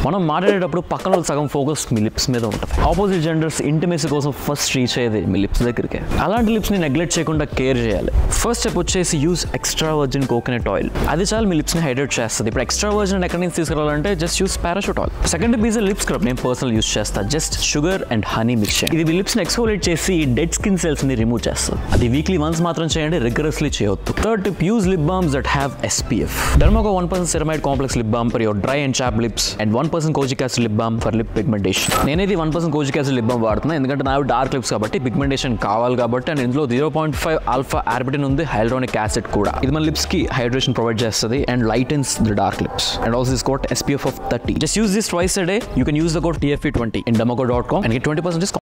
మనం మాట్లాడేటప్పుడు పక్కన వాళ్ళ సగం ఫోకస్ మీ లిప్స్ మీద ఉంటుంది ఆపోజిట్ జెండర్స్ ఇంటిమేసీ కోసం ఫస్ట్ రీచ్ అయ్యేది మీ లిప్స్ దగ్గరికి అలాంటి లిప్స్ని నెగ్లెక్ట్ చేయకుండా కేర్ చేయాలి ఫస్ట్ స్టెప్ వచ్చేసి use extra virgin coconut oil అది చాలా మీ లిప్స్ని హైడ్రేట్ చేస్తుంది ఇప్పుడు ఎక్స్ట్రా వర్జిన్ ఎక్కడి నుంచి తీసుకురావాలంటే just use Parachute oil second piece lip scrub నేను పర్సనల్ యూస్ చేస్తాను just sugar and honey mix చేయండి ఇది మీ లిప్స్ని ఎక్స్ఫోలేట్ చేసి డెడ్ స్కిన్ సెల్స్ ని రిమూవ్ చేస్తుంది అది వీక్లీ వన్స్ మాత్రం చేయండి రిగరస్లీ చేయొద్దు third tip use lip balms that have SPF Derma Co one percent ceramide complex lip balm for your dry and chap lips and one percent kojic acid lip balm for lip pigmentation నేనేది one percent kojic acid lip balm వాడుతున్నాను ఎందుకంటే నాకు dark lips కాబట్టి pigmentation కావాలి కాబట్టి and ఇందులో zero point five alpha arbutin ఉంది hyaluronic acid కూడా ఇది మన లిప్స్ కి హైడ్రేషన్ ప్రొవైడ్ చేస్తుంది and lightens the dark lips and also this got SPF of thirty just use this twice a day you can use the code TFE twenty in Derma Co dot com and get twenty percent